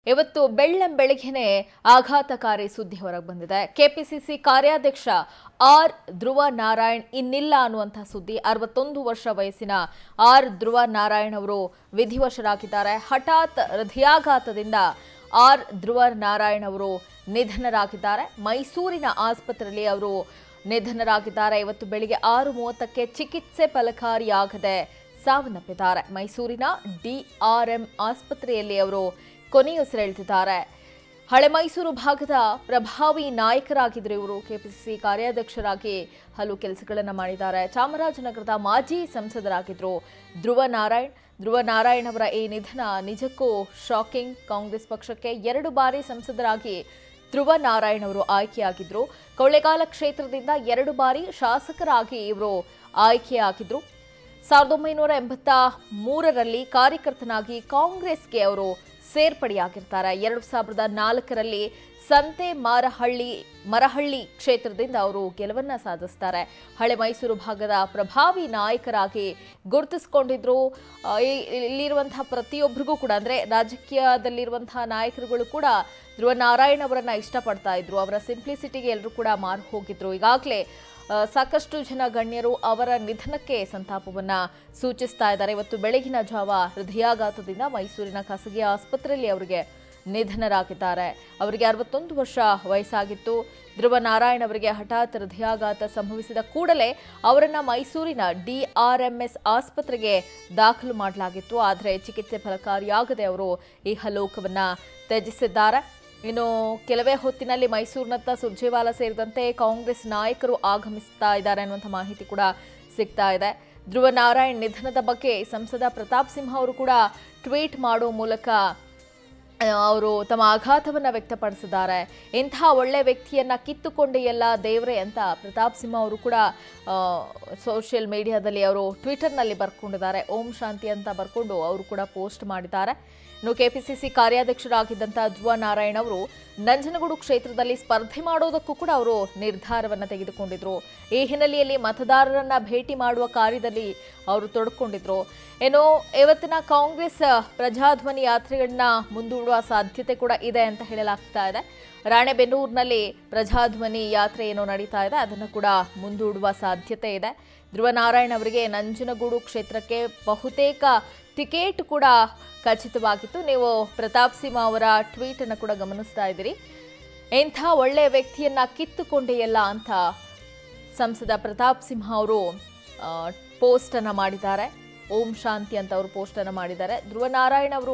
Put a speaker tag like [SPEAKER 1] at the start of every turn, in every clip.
[SPEAKER 1] ಇವತ್ತು ಬೆಳ್ಳಂ ಬೆಳಗ್ಗೆನೆ ಆಘಾತಕಾರಿ ಸುದ್ದಿ ಹೊರಗೆ ಬಂದಿದೆ ಕೆಪಿಸಿಸಿ ಕಾರ್ಯಾಧ್ಯಕ್ಷ ಆರ್ ಧ್ರುವ ನಾರಾಯಣ್ ಇನ್ನಿಲ್ಲ ಅನ್ನುವಂಥ ಸುದ್ದಿ ಅರವತ್ತೊಂದು ವರ್ಷ ವಯಸ್ಸಿನ ಆರ್ ಧ್ರುವ ನಾರಾಯಣ್ ಅವರು ವಿಧಿವಶರಾಗಿದ್ದಾರೆ ಹಠಾತ್ ಹೃದಯಾಘಾತದಿಂದ ಆರ್ ಧ್ರುವ ನಾರಾಯಣ್ ಅವರು ನಿಧನರಾಗಿದ್ದಾರೆ ಮೈಸೂರಿನ ಆಸ್ಪತ್ರೆಯಲ್ಲಿ ಅವರು ನಿಧನರಾಗಿದ್ದಾರೆ ಇವತ್ತು ಬೆಳಿಗ್ಗೆ ಆರು ಮೂವತ್ತಕ್ಕೆ ಚಿಕಿತ್ಸೆ ಫಲಕಾರಿಯಾಗದೆ ಸಾವನ್ನಪ್ಪಿದ್ದಾರೆ ಮೈಸೂರಿನ ಡಿಆರ್ಎಂ ಆಸ್ಪತ್ರೆಯಲ್ಲಿ ಅವರು ಕೊನೆಯುಸಿರೆಳೆದಿದ್ದಾರೆ ಹಳೆ ಮೈಸೂರು ಭಾಗದ ಪ್ರಭಾವಿ ನಾಯಕರಾಗಿದ್ದರು ಇವರು ಕೆಪಿಸಿಸಿ ಕಾರ್ಯಾಧ್ಯಕ್ಷರಾಗಿ ಹಲವು ಕೆಲಸಗಳನ್ನು ಮಾಡಿದ್ದಾರೆ ಚಾಮರಾಜನಗರದ ಮಾಜಿ ಸಂಸದರಾಗಿದ್ದರು ಧ್ರುವ ನಾರಾಯಣ್ ಧ್ರುವ ನಾರಾಯಣ್ ಅವರ ಈ ನಿಧನ ನಿಜಕ್ಕೂ ಶಾಕಿಂಗ್ ಕಾಂಗ್ರೆಸ್ ಪಕ್ಷಕ್ಕೆ ಎರಡು ಬಾರಿ ಸಂಸದರಾಗಿ ಧ್ರುವ ನಾರಾಯಣ್ ಅವರು ಆಯ್ಕೆಯಾಗಿದ್ದರು ಕೊಳ್ಳೇಗಾಲ ಕ್ಷೇತ್ರದಿಂದ ಎರಡು ಬಾರಿ ಶಾಸಕರಾಗಿ ಇವರು ಆಯ್ಕೆಯಾಗಿದ್ದರು ಸಾವಿರದ ಒಂಬೈನೂರ ಎಂಬತ್ತ ಮೂರರಲ್ಲಿ ಕಾರ್ಯಕರ್ತನಾಗಿ ಕಾಂಗ್ರೆಸ್ಗೆ ಅವರು ಸೇರ್ಪಡೆಯಾಗಿರ್ತಾರೆ ಎರಡು ಸಾವಿರದ ನಾಲ್ಕರಲ್ಲಿ ಸಂತೆ ಮಾರಹಳ್ಳಿ ಮರಹಳ್ಳಿ ಕ್ಷೇತ್ರದಿಂದ ಅವರು ಗೆಲುವನ್ನ ಸಾಧಿಸ್ತಾರೆ ಹಳೆ ಮೈಸೂರು ಭಾಗದ ಪ್ರಭಾವಿ ನಾಯಕರಾಗಿ ಗುರುತಿಸ್ಕೊಂಡಿದ್ರು ಆ, ಈ- ಇಲ್ಲಿರುವಂತಹ ಪ್ರತಿಯೊಬ್ಬರಿಗೂ ಕೂಡ ಅಂದ್ರೆ ರಾಜಕೀಯದಲ್ಲಿರುವಂತಹ ನಾಯಕರುಗಳು ಕೂಡ ಧ್ರುವ ನಾರಾಯಣ್ ಅವರನ್ನ ಇಷ್ಟಪಡ್ತಾ ಇದ್ರು ಅವರ ಸಿಂಪ್ಲಿಸಿಟಿಗೆ ಎಲ್ಲರೂ ಕೂಡ ಮಾರು ಹೋಗಿದ್ರು ಈಗಾಗಲೇ ಆ, ಸಾಕಷ್ಟು ಜನ ಗಣ್ಯರು ಅವರ ನಿಧನಕ್ಕೆ ಸಂತಾಪವನ್ನ ಸೂಚಿಸ್ತಾ ಇದ್ದಾರೆ ಇವತ್ತು ಬೆಳಗಿನ ಜಾವ ಹೃದಯಾಘಾತದಿಂದ ಮೈಸೂರಿನ ಖಾಸಗಿ ಆಸ್ಪತ್ರೆಯಲ್ಲಿ ಅವರಿಗೆ ನಿಧನರಾಗಿದ್ದಾರೆ ಅವರಿಗೆ ಅರವತ್ತೊಂದು ವರ್ಷ ವಯಸ್ಸಾಗಿತ್ತು ಧ್ರುವ ನಾರಾಯಣ್ ಅವರಿಗೆ ಹಠಾತ್ ಹೃದಯಾಘಾತ ಸಂಭವಿಸಿದ ಕೂಡಲೇ ಅವರನ್ನ ಮೈಸೂರಿನ ಡಿಆರ್ಎಂಎಸ್ ಆಸ್ಪತ್ರೆಗೆ ದಾಖಲು ಮಾಡಲಾಗಿತ್ತು ಆದರೆ ಚಿಕಿತ್ಸೆ ಫಲಕಾರಿಯಾಗದೆ ಅವರು ಈ ಹಲೋಕವನ್ನ ತ್ಯಜಿಸಿದ್ದಾರೆ ಇನ್ನು ಕೆಲವೇ ಹೊತ್ತಿನಲ್ಲಿ ಮೈಸೂರಿನತ್ತ ಸುರ್ಜೇವಾಲಾ ಸೇರಿದಂತೆ ಕಾಂಗ್ರೆಸ್ ನಾಯಕರು ಆಗಮಿಸ್ತಾ ಇದ್ದಾರೆ ಅನ್ನುವಂಥ ಮಾಹಿತಿ ಕೂಡ ಸಿಗ್ತಾ ಇದೆ ಧ್ರುವ ನಾರಾಯಣ್ ನಿಧನದ ಬಗ್ಗೆ ಸಂಸದ ಪ್ರತಾಪ್ ಸಿಂಹ ಅವರು ಕೂಡ ಟ್ವೀಟ್ ಮಾಡೋ ಮೂಲಕ ಅವರು ತಮ್ಮ ಆಘಾತವನ್ನ ವ್ಯಕ್ತಪಡಿಸಿದ್ದಾರೆ ಇಂಥ ಒಳ್ಳೆ ವ್ಯಕ್ತಿಯನ್ನ ಕಿತ್ತುಕೊಂಡೆ ಎಲ್ಲ ದೇವ್ರೆ ಅಂತ ಪ್ರತಾಪ್ ಸಿಂಹ ಅವರು ಕೂಡ ಸೋಷಿಯಲ್ ಮೀಡಿಯಾದಲ್ಲಿ ಅವರು ಟ್ವಿಟರ್ನಲ್ಲಿ ಬರ್ಕೊಂಡಿದ್ದಾರೆ ಓಂ ಶಾಂತಿ ಅಂತ ಬರ್ಕೊಂಡು ಅವರು ಕೂಡ ಪೋಸ್ಟ್ ಮಾಡಿದ್ದಾರೆ ಇನ್ನು ಕೆಪಿಸಿಸಿ ಕಾರ್ಯಾಧ್ಯಕ್ಷರಾಗಿದ್ದಂಥ ಧ್ರುವ ನಾರಾಯಣ್ ಅವರು ನಂಜನಗೂಡು ಕ್ಷೇತ್ರದಲ್ಲಿ ಸ್ಪರ್ಧೆ ಮಾಡೋದಕ್ಕೂ ಕೂಡ ಅವರು ನಿರ್ಧಾರವನ್ನು ತೆಗೆದುಕೊಂಡಿದ್ರು ಈ ಹಿನ್ನೆಲೆಯಲ್ಲಿ ಮತದಾರರನ್ನ ಭೇಟಿ ಮಾಡುವ ಕಾರ್ಯದಲ್ಲಿ ಅವರು ತೊಡಕೊಂಡಿದ್ರು ಏನೋ ಇವತ್ತಿನ ಕಾಂಗ್ರೆಸ್ ಪ್ರಜಾಧ್ವನಿ ಯಾತ್ರೆಗಳನ್ನ ಮುಂದೂಡುವ ಸಾಧ್ಯತೆ ಕೂಡ ಇದೆ ಅಂತ ಹೇಳಲಾಗ್ತಾ ಇದೆ ರಾಣೆಬೆನ್ನೂರಿನಲ್ಲಿ ಪ್ರಜಾಧ್ವನಿ ಯಾತ್ರೆ ಏನೋ ನಡೀತಾ ಇದೆ ಅದನ್ನು ಕೂಡ ಮುಂದೂಡುವ ಸಾಧ್ಯತೆ ಇದೆ ಧ್ರುವ ನಾರಾಯಣ್ ಅವರಿಗೆ ನಂಜನಗೂಡು ಕ್ಷೇತ್ರಕ್ಕೆ ಬಹುತೇಕ ಟಿಕೆಟ್ ಕೂಡ ಖಚಿತವಾಗಿತ್ತು ನೀವು ಪ್ರತಾಪ್ ಸಿಂಹ ಅವರ ಟ್ವೀಟ್ ಅನ್ನು ಕೂಡ ಗಮನಿಸ್ತಾ ಇದ್ದೀರಿ ಇಂಥ ಒಳ್ಳೆಯ ವ್ಯಕ್ತಿಯನ್ನ ಕಿತ್ತುಕೊಂಡೆಯಲ್ಲ ಅಂತ ಸಂಸದ ಪ್ರತಾಪ್ ಸಿಂಹ ಅವರು ಪೋಸ್ಟ್ ಅನ್ನ ಮಾಡಿದ್ದಾರೆ ಓಂ ಶಾಂತಿ ಅಂತ ಅವರು ಪೋಸ್ಟ್ ಅನ್ನ ಮಾಡಿದ್ದಾರೆ ಧ್ರುವ ನಾರಾಯಣ್ ಅವರು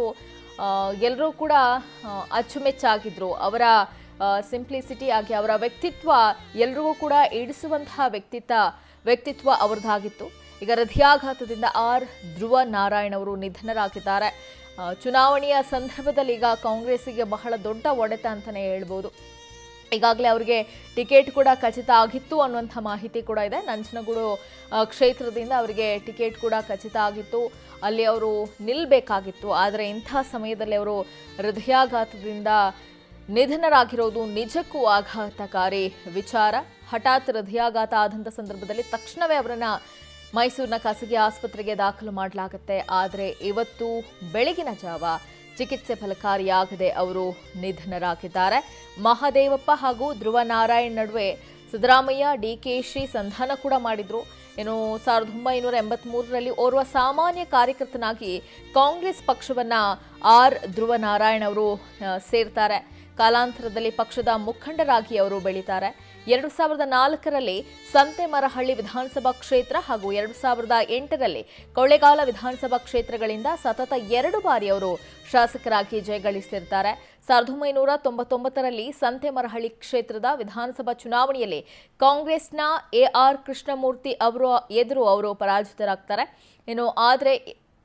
[SPEAKER 1] ಎಲ್ಲರೂ ಕೂಡ ಆ, ಅಚ್ಚುಮೆಚ್ಚಾಗಿದ್ರು ಅವರ ಸಿಂಪ್ಲಿಸಿಟಿ ಆಗಿ ಅವರ ವ್ಯಕ್ತಿತ್ವ ಎಲ್ರಿಗೂ ಕೂಡ ಇಡಿಸುವಂತಹ ವ್ಯಕ್ತಿತ್ವ ವ್ಯಕ್ತಿತ್ವ ಅವರದಾಗಿತ್ತು ಈಗ ಹೃದಯಾಘಾತದಿಂದ ಆರ್ ಧ್ರುವ ನಾರಾಯಣ್ ಅವರು ನಿಧನರಾಗಿದ್ದಾರೆ ಆ, ಚುನಾವಣೆಯ ಸಂದರ್ಭದಲ್ಲಿ ಈಗ ಕಾಂಗ್ರೆಸ್ಸಿಗೆ ಬಹಳ ದೊಡ್ಡ ಹೊಡೆತ ಅಂತಲೇ ಹೇಳ್ಬೋದು ಈಗಾಗಲೇ ಅವರಿಗೆ ಟಿಕೆಟ್ ಕೂಡ ಖಚಿತ ಆಗಿತ್ತು ಅನ್ನುವಂಥ ಮಾಹಿತಿ ಕೂಡ ಇದೆ ನಂಜನಗೂಡು ಆ, ಕ್ಷೇತ್ರದಿಂದ ಅವರಿಗೆ ಟಿಕೆಟ್ ಕೂಡ ಖಚಿತ ಆಗಿತ್ತು ಅಲ್ಲಿ ಅವರು ನಿಲ್ಲಬೇಕಾಗಿತ್ತು ಆದರೆ ಇಂಥ ಸಮಯದಲ್ಲಿ ಅವರು ಹೃದಯಾಘಾತದಿಂದ ನಿಧನರಾಗಿರೋದು ನಿಜಕ್ಕೂ ಆಘಾತಕಾರಿ ವಿಚಾರ ಹಠಾತ್ ಹೃದಯಾಘಾತ ಆದಂಥ ಸಂದರ್ಭದಲ್ಲಿ ತಕ್ಷಣವೇ ಅವರನ್ನ ಮೈಸೂರಿನ ಖಾಸಗಿ ಆಸ್ಪತ್ರೆಗೆ ದಾಖಲು ಮಾಡಲಾಗುತ್ತೆ ಆದರೆ ಇವತ್ತು ಬೆಳಗಿನ ಜಾವ ಚಿಕಿತ್ಸೆ ಫಲಕಾರಿಯಾಗದೆ ಅವರು ನಿಧನರಾಗಿದ್ದಾರೆ ಮಹಾದೇವಪ್ಪ ಹಾಗೂ ಧ್ರುವ ನಾರಾಯಣ್ ನಡುವೆ ಸಿದ್ದರಾಮಯ್ಯ ಡಿಕೆಶಿ ಸಂಧಾನ ಕೂಡ ಮಾಡಿದ್ರು ಏನು ಸಾವಿರದ ಒಂಬೈನೂರ ಎಂಬತ್ಮೂರರಲ್ಲಿ ಓರ್ವ ಸಾಮಾನ್ಯ ಕಾರ್ಯಕರ್ತನಾಗಿ ಕಾಂಗ್ರೆಸ್ ಪಕ್ಷವನ್ನ ಆರ್ ಧ್ರುವ ನಾರಾಯಣ್ ಅವರು ಆ, ಸೇರ್ತಾರೆ ಕಾಲಾಂತರದಲ್ಲಿ ಪಕ್ಷದ ಮುಖಂಡರಾಗಿ ಅವರು ಬೆಳೀತಾರೆ ಎರಡು ಸಾವಿರದ ನಾಲ್ಕರಲ್ಲಿ ಸಂತೆಮರಹಳ್ಳಿ ವಿಧಾನಸಭಾ ಕ್ಷೇತ್ರ ಹಾಗೂ ಎರಡು ಸಾವಿರದ ಎಂಟರಲ್ಲಿ ಕೊಳ್ಳೇಗಾಲ ವಿಧಾನಸಭಾ ಕ್ಷೇತ್ರಗಳಿಂದ ಸತತ ಎರಡು ಬಾರಿ ಅವರು ಶಾಸಕರಾಗಿ ಜಯಗಳಿಸಿರ್ತಾರೆ ಸಾವಿರದ ಒಂಬೈನೂರ ತೊಂಬತ್ತೊಂಬತ್ತರಲ್ಲಿ ಸಂತೆಮರಹಳ್ಳಿ ಕ್ಷೇತ್ರದ ವಿಧಾನಸಭಾ ಚುನಾವಣೆಯಲ್ಲಿ ಕಾಂಗ್ರೆಸ್ನ ಎ ಆರ್ ಕೃಷ್ಣಮೂರ್ತಿ ಅವರು ಎದುರು ಅವರು ಪರಾಜಿತರಾಗ್ತಾರೆ ಇನ್ನು ಆದರೆ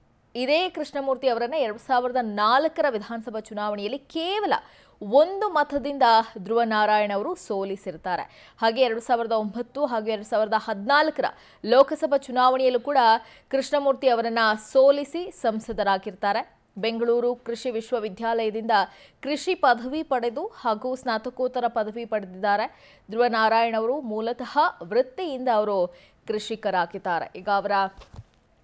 [SPEAKER 1] ಇದೇ ಕೃಷ್ಣಮೂರ್ತಿ ಅವರನ್ನ ಎರಡು ಸಾವಿರದ ನಾಲ್ಕರ ವಿಧಾನಸಭಾ ಚುನಾವಣೆಯಲ್ಲಿ ಕೇವಲ ಒಂದು ಮತದಿಂದ ಧ್ರುವ ನಾರಾಯಣ್ ಅವರು ಸೋಲಿಸಿರ್ತಾರೆ ಹಾಗೆ ಎರಡು ಸಾವಿರದ ಒಂಬತ್ತು ಹಾಗೂ ಎರಡು ಸಾವಿರದ ಹದಿನಾಲ್ಕರ ಲೋಕಸಭಾ ಚುನಾವಣೆಯಲ್ಲೂ ಕೂಡ ಕೃಷ್ಣಮೂರ್ತಿ ಅವರನ್ನ ಸೋಲಿಸಿ ಸಂಸದರಾಗಿರ್ತಾರೆ ಬೆಂಗಳೂರು ಕೃಷಿ ವಿಶ್ವವಿದ್ಯಾಲಯದಿಂದ ಕೃಷಿ ಪದವಿ ಪಡೆದು ಹಾಗೂ ಸ್ನಾತಕೋತ್ತರ ಪದವಿ ಪಡೆದಿದ್ದಾರೆ ಧ್ರುವ ನಾರಾಯಣ್ ಅವರು ಮೂಲತಃ ವೃತ್ತಿಯಿಂದ ಅವರು ಕೃಷಿಕರಾಗಿದ್ದಾರೆ ಈಗ ಅವರ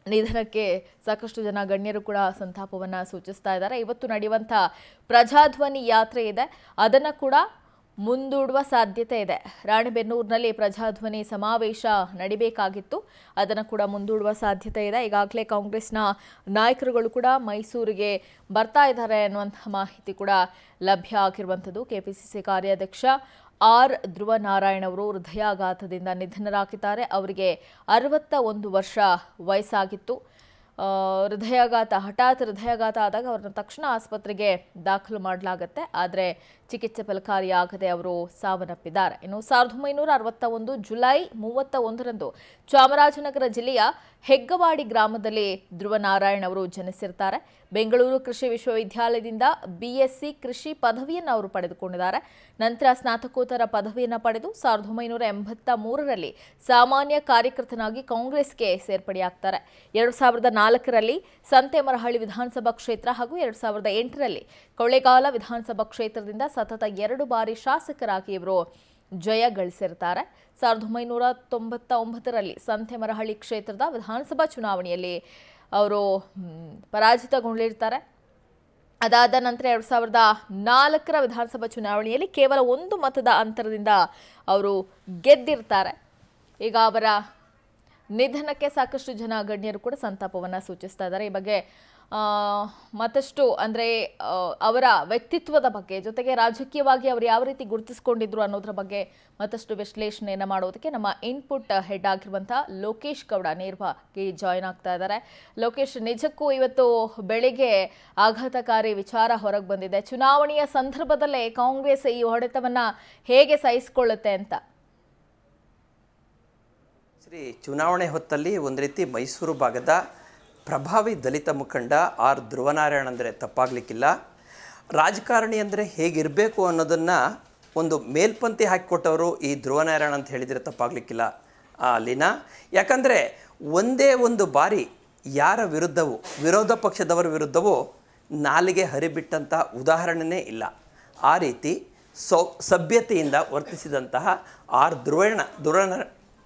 [SPEAKER 1] ನಿಧನಕ್ಕೆ ಸಾಕಷ್ಟು ಜನ ಗಣ್ಯರು ಕೂಡ ಸಂತಾಪವನ್ನು ಸೂಚಿಸ್ತಾ ಇದ್ದಾರೆ ಇವತ್ತು ನಡೆಯುವಂಥ ಪ್ರಜಾಧ್ವನಿ ಯಾತ್ರೆ ಇದೆ ಅದನ್ನು ಕೂಡ ಮುಂದೂಡುವ ಸಾಧ್ಯತೆ ಇದೆ ರಾಣಿಬೆನ್ನೂರಿನಲ್ಲಿ ಪ್ರಜಾಧ್ವನಿ ಸಮಾವೇಶ ನಡಿಬೇಕಾಗಿತ್ತು ಅದನ್ನು ಕೂಡ ಮುಂದೂಡುವ ಸಾಧ್ಯತೆ ಇದೆ ಈಗಾಗಲೇ ಕಾಂಗ್ರೆಸ್ನ ನಾಯಕರುಗಳು ಕೂಡ ಮೈಸೂರಿಗೆ ಬರ್ತಾ ಇದ್ದಾರೆ ಅನ್ನುವಂಥ ಮಾಹಿತಿ ಕೂಡ ಲಭ್ಯ ಆಗಿರುವಂಥದ್ದು ಕೆಪಿಸಿಸಿ ಕಾರ್ಯಾಧ್ಯಕ್ಷ ಆರ್ ಧ್ರುವ ನಾರಾಯಣ್ ಅವರು ಹೃದಯಾಘಾತದಿಂದ ನಿಧನರಾಗಿದ್ದಾರೆ ಅವರಿಗೆ ಅರವತ್ತ ಒಂದು ವರ್ಷ ವಯಸ್ಸಾಗಿತ್ತು ಆ, ಹೃದಯಾಘಾತ ಹಠಾತ್ ಹೃದಯಾಘಾತ ಆದಾಗ ಅವ್ರನ್ನ ತಕ್ಷಣ ಆಸ್ಪತ್ರೆಗೆ ದಾಖಲು ಮಾಡಲಾಗುತ್ತೆ ಆದರೆ ಚಿಕಿತ್ಸೆ ಫಲಕಾರಿಯಾಗದೆ ಅವರು ಸಾವನ್ನಪ್ಪಿದ್ದಾರೆ ಇನ್ನು ಸಾವಿರದ ಒಂಬೈನೂರ ಅರವತ್ತ ಒಂದು ಜುಲೈ ಮೂವತ್ತ ಒಂದರಂದು ಚಾಮರಾಜನಗರ ಜಿಲ್ಲೆಯ ಹೆಗ್ಗವಾಡಿ ಗ್ರಾಮದಲ್ಲಿ ಧ್ರುವ ನಾರಾಯಣ್ ಅವರು ಜನಿಸಿರ್ತಾರೆ ಬೆಂಗಳೂರು ಕೃಷಿ ವಿಶ್ವವಿದ್ಯಾಲಯದಿಂದ ಬಿಎಸ್ಸಿ ಕೃಷಿ ಪದವಿಯನ್ನು ಅವರು ಪಡೆದುಕೊಂಡಿದ್ದಾರೆ ನಂತರ ಸ್ನಾತಕೋತ್ತರ ಪದವಿಯನ್ನು ಪಡೆದು ಸಾವಿರದ ಒಂಬೈನೂರ ಎಂಬತ್ತ ಮೂರರಲ್ಲಿ ಸಾಮಾನ್ಯ ಕಾರ್ಯಕರ್ತನಾಗಿ ಕಾಂಗ್ರೆಸ್ಗೆ ಸೇರ್ಪಡೆಯಾಗ್ತಾರೆ ಎರಡು ಸಾವಿರದ ನಾಲ್ಕರಲ್ಲಿ ಸಂತೆಮರಹಳ್ಳಿ ವಿಧಾನಸಭಾ ಕ್ಷೇತ್ರ ಹಾಗೂ ಎರಡು ಸಾವಿರದ ಎಂಟರಲ್ಲಿ ಕೊಳ್ಳೇಗಾಲ ವಿಧಾನಸಭಾ ಕ್ಷೇತ್ರದಿಂದ ಸತತ ಎರಡು ಬಾರಿ ಶಾಸಕರಾಗಿ ಇವರು ಜಯ ಗಳಿಸಿರ್ತಾರೆ ಸಾವಿರದ ಒಂಬೈನೂರ ತೊಂಬತ್ತ ಒಂಬತ್ತರಲ್ಲಿ ಸಂತೆಮರಹಳ್ಳಿ ಕ್ಷೇತ್ರದ ವಿಧಾನಸಭಾ ಚುನಾವಣೆಯಲ್ಲಿ ಅವರು ಮ್, ಪರಾಜಿತಗೊಂಡಿರ್ತಾರೆ ಅದಾದ ನಂತರ ಎರಡು ಸಾವಿರದ ನಾಲ್ಕರ ವಿಧಾನಸಭಾ ಚುನಾವಣೆಯಲ್ಲಿ ಕೇವಲ ಒಂದು ಮತದ ಅಂತರದಿಂದ ಅವರು ಗೆದ್ದಿರ್ತಾರೆ ಈಗ ಅವರ ನಿಧನಕ್ಕೆ ಸಾಕಷ್ಟು ಜನ ಗಣ್ಯರು ಕೂಡ ಸಂತಾಪವನ್ನು ಸೂಚಿಸ್ತಾ ಇದ್ದಾರೆ ಈ ಬಗ್ಗೆ ಆ, ಮತ್ತಷ್ಟು ಅಂದರೆ ಅವರ ವ್ಯಕ್ತಿತ್ವದ ಬಗ್ಗೆ ಜೊತೆಗೆ ರಾಜಕೀಯವಾಗಿ ಅವರು ಯಾವ ರೀತಿ ಗುರುತಿಸ್ಕೊಂಡಿದ್ರು ಅನ್ನೋದ್ರ ಬಗ್ಗೆ ಮತ್ತಷ್ಟು ವಿಶ್ಲೇಷಣೆಯನ್ನು ಮಾಡೋದಕ್ಕೆ ನಮ್ಮ ಇನ್ಪುಟ್ ಹೆಡ್ ಆಗಿರುವಂಥ ಲೋಕೇಶ್ ಗೌಡ ನೇರವಾಗಿ ಜಾಯ್ನ್ ಆಗ್ತಾ ಇದ್ದಾರೆ ಲೋಕೇಶ್ ನಿಜಕ್ಕೂ ಇವತ್ತು ಬೆಳಿಗ್ಗೆ ಆಘಾತಕಾರಿ ವಿಚಾರ ಹೊರಗೆ ಬಂದಿದೆ ಚುನಾವಣೆಯ ಸಂದರ್ಭದಲ್ಲೇ ಕಾಂಗ್ರೆಸ್ ಈ ಹೊಡೆತವನ್ನ ಹೇಗೆ ಸಹಿಸಿಕೊಳ್ಳುತ್ತೆ ಅಂತ
[SPEAKER 2] ಶ್ರೀ ಚುನಾವಣೆ ಹೊತ್ತಲ್ಲಿ ಒಂದು ರೀತಿ ಮೈಸೂರು ಭಾಗದ ಪ್ರಭಾವಿ ದಲಿತ ಮುಖಂಡ ಆರ್ ಧ್ರುವನಾರಾಯಣ್ ಅಂದರೆ ತಪ್ಪಾಗಲಿಕ್ಕಿಲ್ಲ ರಾಜಕಾರಣಿ ಅಂದರೆ ಹೇಗಿರಬೇಕು ಅನ್ನೋದನ್ನು ಒಂದು ಮೇಲ್ಪಂಕ್ತಿ ಹಾಕಿಕೊಟ್ಟವರು ಈ ಧ್ರುವನಾರಾಯಣ್ ಅಂತ ಹೇಳಿದರೆ ತಪ್ಪಾಗಲಿಕ್ಕಿಲ್ಲ ಲೀನಾ ಯಾಕಂದರೆ ಒಂದೇ ಒಂದು ಬಾರಿ ಯಾರ ವಿರುದ್ಧವೂ ವಿರೋಧ ಪಕ್ಷದವರ ವಿರುದ್ಧವೂ ನಾಲಿಗೆ ಹರಿಬಿಟ್ಟಂಥ ಉದಾಹರಣೆನೇ ಇಲ್ಲ ಆ ರೀತಿ ಸೌ ಸಭ್ಯತೆಯಿಂದ ವರ್ತಿಸಿದಂತಹ ಆರ್ ಧ್ರುವಣ ಧ್ರುವನ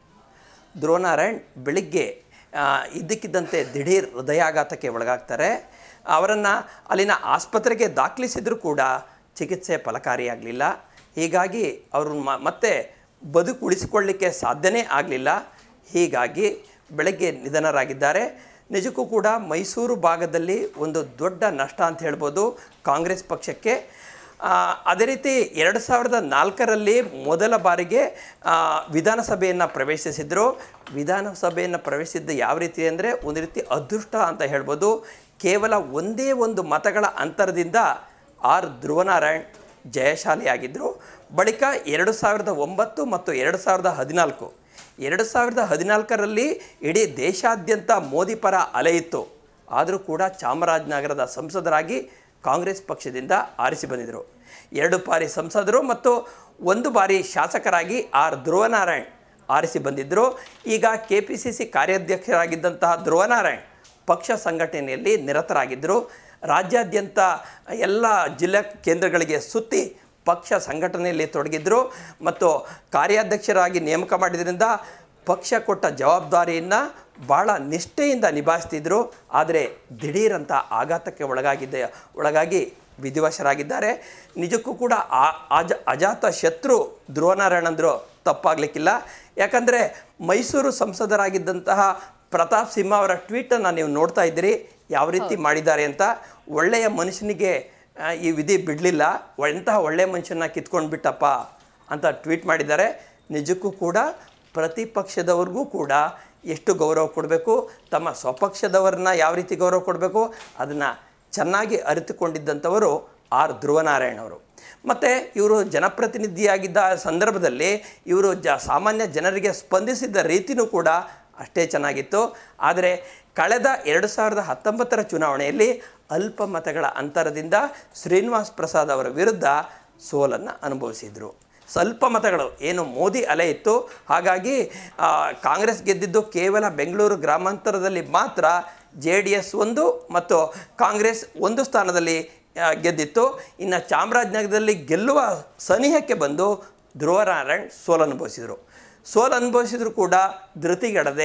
[SPEAKER 2] ಧ್ರುವನಾರಾಯಣ್ ಬೆಳಿಗ್ಗೆ ಆ, ಇದ್ದಕ್ಕಿದ್ದಂತೆ ದಿಢೀರ್ ಹೃದಯಾಘಾತಕ್ಕೆ ಒಳಗಾಗ್ತಾರೆ ಅವರನ್ನು ಅಲ್ಲಿನ ಆಸ್ಪತ್ರೆಗೆ ದಾಖಲಿಸಿದರೂ ಕೂಡ ಚಿಕಿತ್ಸೆ ಫಲಕಾರಿಯಾಗಲಿಲ್ಲ ಹೀಗಾಗಿ ಅವರು ಮ- ಮತ್ತೆ ಬದುಕು ಉಳಿಸಿಕೊಳ್ಳಿಕ್ಕೆ ಸಾಧ್ಯನೇ ಆಗಲಿಲ್ಲ ಹೀಗಾಗಿ ಬೆಳಗ್ಗೆ ನಿಧನರಾಗಿದ್ದಾರೆ ನಿಜಕ್ಕೂ ಕೂಡ ಮೈಸೂರು ಭಾಗದಲ್ಲಿ ಒಂದು ದೊಡ್ಡ ನಷ್ಟ ಅಂತ ಹೇಳ್ಬೋದು ಕಾಂಗ್ರೆಸ್ ಪಕ್ಷಕ್ಕೆ ಆ, ಅದೇ ರೀತಿ ಎರಡು ಸಾವಿರದ ನಾಲ್ಕರಲ್ಲಿ ಮೊದಲ ಬಾರಿಗೆ ಆ, ವಿಧಾನಸಭೆಯನ್ನು ಪ್ರವೇಶಿಸಿದರು ವಿಧಾನಸಭೆಯನ್ನು ಪ್ರವೇಶಿಸಿದ್ದು ಯಾವ ರೀತಿ ಅಂದರೆ ಒಂದು ರೀತಿ ಅದೃಷ್ಟ ಅಂತ ಹೇಳ್ಬೋದು ಕೇವಲ ಒಂದೇ ಒಂದು ಮತಗಳ ಅಂತರದಿಂದ ಆರ್ ಧ್ರುವನಾರಾಯಣ್ ಜಯಶಾಲಿಯಾಗಿದ್ದರು ಬಳಿಕ ಎರಡು ಸಾವಿರದ ಒಂಬತ್ತು ಮತ್ತು ಎರಡು ಸಾವಿರದ ಹದಿನಾಲ್ಕು ಎರಡು ಸಾವಿರದ ಹದಿನಾಲ್ಕರಲ್ಲಿ ಇಡೀ ದೇಶಾದ್ಯಂತ ಮೋದಿ ಪರ ಅಲೆ ಇತ್ತು ಆದರೂ ಕೂಡ ಚಾಮರಾಜನಗರದ ಸಂಸದರಾಗಿ ಕಾಂಗ್ರೆಸ್ ಪಕ್ಷದಿಂದ ಆರಿಸಿ ಬಂದಿದ್ದರು ಎರಡು ಬಾರಿ ಸಂಸದರು ಮತ್ತು ಒಂದು ಬಾರಿ ಶಾಸಕರಾಗಿ ಆರ್ ಧ್ರುವನಾರಾಯಣ್ ಆರಿಸಿ ಬಂದಿದ್ದರು ಈಗ ಕೆ ಪಿ ಸಿ ಸಿ ಕಾರ್ಯಾಧ್ಯಕ್ಷರಾಗಿದ್ದಂತಹ ಧ್ರುವನಾರಾಯಣ್ ಪಕ್ಷ ಸಂಘಟನೆಯಲ್ಲಿ ನಿರತರಾಗಿದ್ದರು ರಾಜ್ಯಾದ್ಯಂತ ಎಲ್ಲ ಜಿಲ್ಲಾ ಕೇಂದ್ರಗಳಿಗೆ ಸುತ್ತಿ ಪಕ್ಷ ಸಂಘಟನೆಯಲ್ಲಿ ತೊಡಗಿದ್ರು ಮತ್ತು ಕಾರ್ಯಾಧ್ಯಕ್ಷರಾಗಿ ನೇಮಕ ಮಾಡಿದ್ರಿಂದ ಪಕ್ಷ ಕೊಟ್ಟ ಜವಾಬ್ದಾರಿಯನ್ನು ಭಾಳ ನಿಷ್ಠೆಯಿಂದ ನಿಭಾಯಿಸ್ತಿದ್ರು ಆದರೆ ದಿಢೀರಂಥ ಆಘಾತಕ್ಕೆ ಒಳಗಾಗಿದ್ದ ಒಳಗಾಗಿ ವಿಧಿವಶರಾಗಿದ್ದಾರೆ ನಿಜಕ್ಕೂ ಕೂಡ ಆ ಅಜ ಅಜಾತ ಶತ್ರು ಧ್ರುವನಾರಾಯಣ್ ಅಂದರು ತಪ್ಪಾಗಲಿಕ್ಕಿಲ್ಲ ಯಾಕಂದರೆ ಮೈಸೂರು ಸಂಸದರಾಗಿದ್ದಂತಹ ಪ್ರತಾಪ್ ಸಿಂಹ ಅವರ ಟ್ವೀಟನ್ನು ನೀವು ನೋಡ್ತಾ ಇದ್ದೀರಿ ಯಾವ ರೀತಿ ಮಾಡಿದ್ದಾರೆ ಅಂತ ಒಳ್ಳೆಯ ಮನುಷ್ಯನಿಗೆ ಆ, ಈ ವಿಧಿ ಬಿಡಲಿಲ್ಲ ಎಂತಹ ಒಳ್ಳೆಯ ಮನುಷ್ಯನ ಕಿತ್ಕೊಂಡು ಬಿಟ್ಟಪ್ಪ ಅಂತ ಟ್ವೀಟ್ ಮಾಡಿದ್ದಾರೆ ನಿಜಕ್ಕೂ ಕೂಡ ಪ್ರತಿಪಕ್ಷದವ್ರಿಗೂ ಕೂಡ ಎಷ್ಟು ಗೌರವ ಕೊಡಬೇಕು ತಮ್ಮ ಸ್ವಪಕ್ಷದವ್ರನ್ನ ಯಾವ ರೀತಿ ಗೌರವ ಕೊಡಬೇಕು ಅದನ್ನು ಚೆನ್ನಾಗಿ ಅರಿತುಕೊಂಡಿದ್ದಂಥವರು ಆರ್ ಧ್ರುವನಾರಾಯಣ್ ಅವರು ಮತ್ತು ಇವರು ಜನಪ್ರತಿನಿಧಿಯಾಗಿದ್ದ ಸಂದರ್ಭದಲ್ಲಿ ಇವರು ಜ ಸಾಮಾನ್ಯ ಜನರಿಗೆ ಸ್ಪಂದಿಸಿದ್ದ ರೀತಿಯೂ ಕೂಡ ಅಷ್ಟೇ ಚೆನ್ನಾಗಿತ್ತು ಆದರೆ ಕಳೆದ ಎರಡು ಸಾವಿರದ ಹತ್ತೊಂಬತ್ತರ ಚುನಾವಣೆಯಲ್ಲಿ ಅಲ್ಪ ಮತಗಳ ಅಂತರದಿಂದ ಶ್ರೀನಿವಾಸ್ ಪ್ರಸಾದ್ ಅವರ ವಿರುದ್ಧ ಸೋಲನ್ನು ಅನುಭವಿಸಿದರು ಸ್ವಲ್ಪ ಮತಗಳು ಏನು ಮೋದಿ ಅಲೆ ಇತ್ತು ಹಾಗಾಗಿ ಆ, ಕಾಂಗ್ರೆಸ್ ಗೆದ್ದಿದ್ದು ಕೇವಲ ಬೆಂಗಳೂರು ಗ್ರಾಮಾಂತರದಲ್ಲಿ ಮಾತ್ರ ಜೆ ಡಿ ಎಸ್ ಒಂದು ಮತ್ತು ಕಾಂಗ್ರೆಸ್ ಒಂದು ಸ್ಥಾನದಲ್ಲಿ ಆ, ಗೆದ್ದಿತ್ತು ಇನ್ನು ಚಾಮರಾಜನಗರದಲ್ಲಿ ಗೆಲ್ಲುವ ಸನಿಹಕ್ಕೆ ಬಂದು ಧ್ರುವನಾರಾಯಣ್ ಸೋಲನುಭವಿಸಿದರು ಸೋಲು ಅನುಭವಿಸಿದ್ರು ಕೂಡ ಧೃತಿಗೆಡದೆ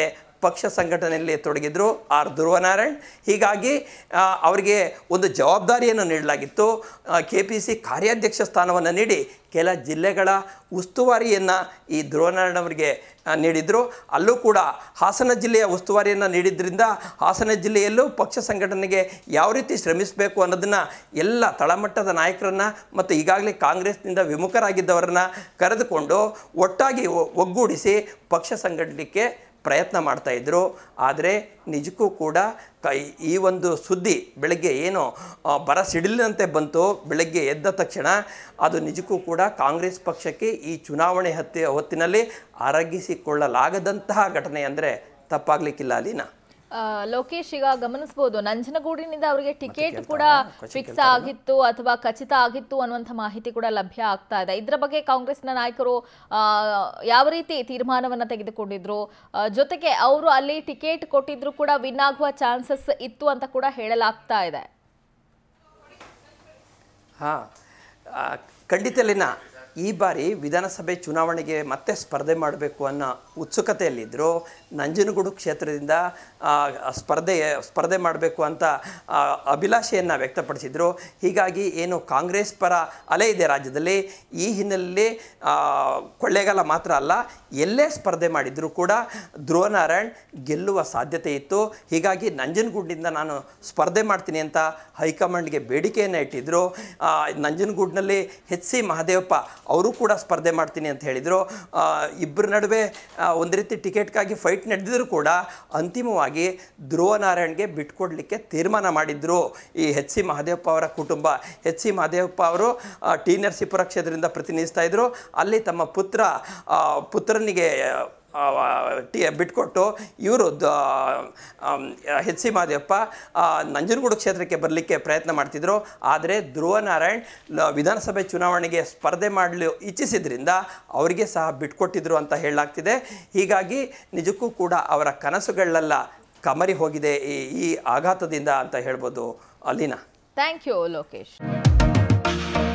[SPEAKER 2] ಪಕ್ಷ ಸಂಘಟನೆಯಲ್ಲಿ ತೊಡಗಿದ್ರು ಆರ್ ಧ್ರುವನಾರಾಯಣ್ ಹೀಗಾಗಿ ಆ, ಅವರಿಗೆ ಒಂದು ಜವಾಬ್ದಾರಿಯನ್ನು ನೀಡಲಾಗಿತ್ತು ಕೆ ಪಿ ಸಿ ಕಾರ್ಯಾಧ್ಯಕ್ಷ ಸ್ಥಾನವನ್ನು ನೀಡಿ ಕೆಲ ಜಿಲ್ಲೆಗಳ ಉಸ್ತುವಾರಿಯನ್ನು ಈ ಧ್ರುವನಾರಾಯಣ್ ಅವರಿಗೆ ಆ, ನೀಡಿದ್ರು ಅಲ್ಲೂ ಕೂಡ ಹಾಸನ ಜಿಲ್ಲೆಯ ಉಸ್ತುವಾರಿಯನ್ನು ನೀಡಿದ್ರಿಂದ ಹಾಸನ ಜಿಲ್ಲೆಯಲ್ಲೂ ಪಕ್ಷ ಸಂಘಟನೆಗೆ ಯಾವ ರೀತಿ ಶ್ರಮಿಸಬೇಕು ಅನ್ನೋದನ್ನು ಎಲ್ಲ ತಳಮಟ್ಟದ ನಾಯಕರನ್ನ ಮತ್ತು ಈಗಾಗಲೇ ಕಾಂಗ್ರೆಸ್ನಿಂದ ವಿಮುಖರಾಗಿದ್ದವರನ್ನ ಕರೆದುಕೊಂಡು ಒಟ್ಟಾಗಿ ಒ- ಒಗ್ಗೂಡಿಸಿ ಪಕ್ಷ ಸಂಘಟನೆಗೆ ಪ್ರಯತ್ನ ಮಾಡ್ತಾ ಇದ್ರು ಆದರೆ ನಿಜಕ್ಕೂ ಕೂಡ ಕ ಈ ಒಂದು ಸುದ್ದಿ ಬೆಳಗ್ಗೆ ಏನು ಆ, ಬರ ಸಿಡಿಲಿನಂತೆ ಬಂತು ಬೆಳಗ್ಗೆ ಎದ್ದ ತಕ್ಷಣ ಅದು ನಿಜಕ್ಕೂ ಕೂಡ ಕಾಂಗ್ರೆಸ್ ಪಕ್ಷಕ್ಕೆ ಈ ಚುನಾವಣೆ ಹತ್ತಿ ಹೊತ್ತಿನಲ್ಲಿ ಅರಗಿಸಿಕೊಳ್ಳಲಾಗದಂತಹ ಘಟನೆ ಅಂದರೆ ತಪ್ಪಾಗ್ಲಿಕ್ಕಿಲ್ಲ ಅಲ್ಲಿನ
[SPEAKER 1] ಆ, ಲೋಕೇಶ್ ಈಗ ಗಮನಿಸಬಹುದು ನಂಜನಗೂಡಿನಿಂದ ಅವರಿಗೆ ಟಿಕೆಟ್ ಕೂಡ ಫಿಕ್ಸ್ ಆಗಿತ್ತು ಅಥವಾ ಖಚಿತ ಆಗಿತ್ತು ಅನ್ನುವಂಥ ಮಾಹಿತಿ ಕೂಡ ಲಭ್ಯ ಆಗ್ತಾ ಇದೆ ಇದ್ರ ಬಗ್ಗೆ ಕಾಂಗ್ರೆಸ್ನ ನಾಯಕರು ಆ, ಯಾವ ರೀತಿ ತೀರ್ಮಾನವನ್ನ ತೆಗೆದುಕೊಂಡಿದ್ರು ಆ, ಜೊತೆಗೆ ಅವರು ಅಲ್ಲಿ ಟಿಕೆಟ್ ಕೊಟ್ಟಿದ್ರು ಕೂಡ ವಿನ್ ಆಗುವ ಚಾನ್ಸಸ್ ಇತ್ತು ಅಂತ ಕೂಡ ಹೇಳಲಾಗ್ತಾ ಇದೆ
[SPEAKER 2] ಹಾಂ ಖಂಡಿತಲಿನ ಈ ಬಾರಿ ವಿಧಾನಸಭೆ ಚುನಾವಣೆಗೆ ಮತ್ತೆ ಸ್ಪರ್ಧೆ ಮಾಡಬೇಕು ಅನ್ನೋ ಉತ್ಸುಕತೆಯಲ್ಲಿದ್ದರು ನಂಜನಗೂಡು ಕ್ಷೇತ್ರದಿಂದ ಆ, ಸ್ಪರ್ಧೆ ಸ್ಪರ್ಧೆ ಮಾಡಬೇಕು ಅಂತ ಆ, ಅಭಿಲಾಷೆಯನ್ನು ವ್ಯಕ್ತಪಡಿಸಿದರು ಹೀಗಾಗಿ ಏನು ಕಾಂಗ್ರೆಸ್ ಪರ ಅಲೆ ಇದೆ ರಾಜ್ಯದಲ್ಲಿ ಈ ಹಿನ್ನೆಲೆಯಲ್ಲಿ ಆ, ಕೊಳ್ಳೇಗಾಲ ಮಾತ್ರ ಅಲ್ಲ ಎಲ್ಲೇ ಸ್ಪರ್ಧೆ ಮಾಡಿದರೂ ಕೂಡ ಧ್ರುವನಾರಾಯಣ್ ಗೆಲ್ಲುವ ಸಾಧ್ಯತೆ ಇತ್ತು ಹೀಗಾಗಿ ನಂಜನಗೂಡಿನಿಂದ ನಾನು ಸ್ಪರ್ಧೆ ಮಾಡ್ತೀನಿ ಅಂತ ಹೈಕಮಾಂಡ್ಗೆ ಬೇಡಿಕೆಯನ್ನು ಇಟ್ಟಿದ್ದರು ಆ, ನಂಜನಗೂಡಿನಲ್ಲಿ ಎಚ್ ಸಿ ಮಹದೇವಪ್ಪ ಅವರು ಕೂಡ ಸ್ಪರ್ಧೆ ಮಾಡ್ತೀನಿ ಅಂತ ಹೇಳಿದರು ಇಬ್ಬರ ನಡುವೆ ಆ, ಒಂದು ರೀತಿ ಟಿಕೆಟ್ಗಾಗಿ ಫೈಟ್ ನಡೆದಿದ್ರು ಕೂಡ ಅಂತಿಮವಾಗಿ ಧ್ರುವನಾರಾಯಣ್ಗೆ ಬಿಟ್ಕೊಡ್ಲಿಕ್ಕೆ ತೀರ್ಮಾನ ಮಾಡಿದ್ರು ಈ ಎಚ್ ಸಿ ಮಹದೇವಪ್ಪ ಅವರ ಕುಟುಂಬ ಎಚ್ ಸಿ ಮಹದೇವಪ್ಪ ಅವರು ಆ, ಟಿ ನರಸೀಪುರ ಕ್ಷೇತ್ರದಿಂದ ಪ್ರತಿನಿಧಿಸ್ತಾ ಇದ್ರು ಅಲ್ಲಿ ತಮ್ಮ ಪುತ್ರ ಆ, ಪುತ್ರನಿಗೆ ಆ, ಟಿ ಬಿಟ್ಕೊಟ್ಟು ಇವರು ಎಚ್ ಸಿ ಮಹದೇವಪ್ಪ ಆ, ನಂಜನಗೂಡು ಕ್ಷೇತ್ರಕ್ಕೆ ಬರಲಿಕ್ಕೆ ಪ್ರಯತ್ನ ಮಾಡ್ತಿದ್ರು ಆದರೆ ಧ್ರುವನಾರಾಯಣ್ ಲ- ವಿಧಾನಸಭೆ ಚುನಾವಣೆಗೆ ಸ್ಪರ್ಧೆ ಮಾಡಲು ಇಚ್ಛಿಸಿದ್ರಿಂದ ಅವರಿಗೆ ಸಹ ಬಿಟ್ಕೊಟ್ಟಿದ್ರು ಅಂತ ಹೇಳಲಾಗ್ತಿದೆ ಹೀಗಾಗಿ ನಿಜಕ್ಕೂ ಕೂಡ ಅವರ ಕನಸುಗಳೆಲ್ಲ ಕಮರಿ ಹೋಗಿದೆ ಈ ಈ ಆಘಾತದಿಂದ ಅಂತ ಹೇಳ್ಬೋದು ಅಲ್ಲಿನ
[SPEAKER 1] ಥ್ಯಾಂಕ್ ಯು ಲೋಕೇಶ್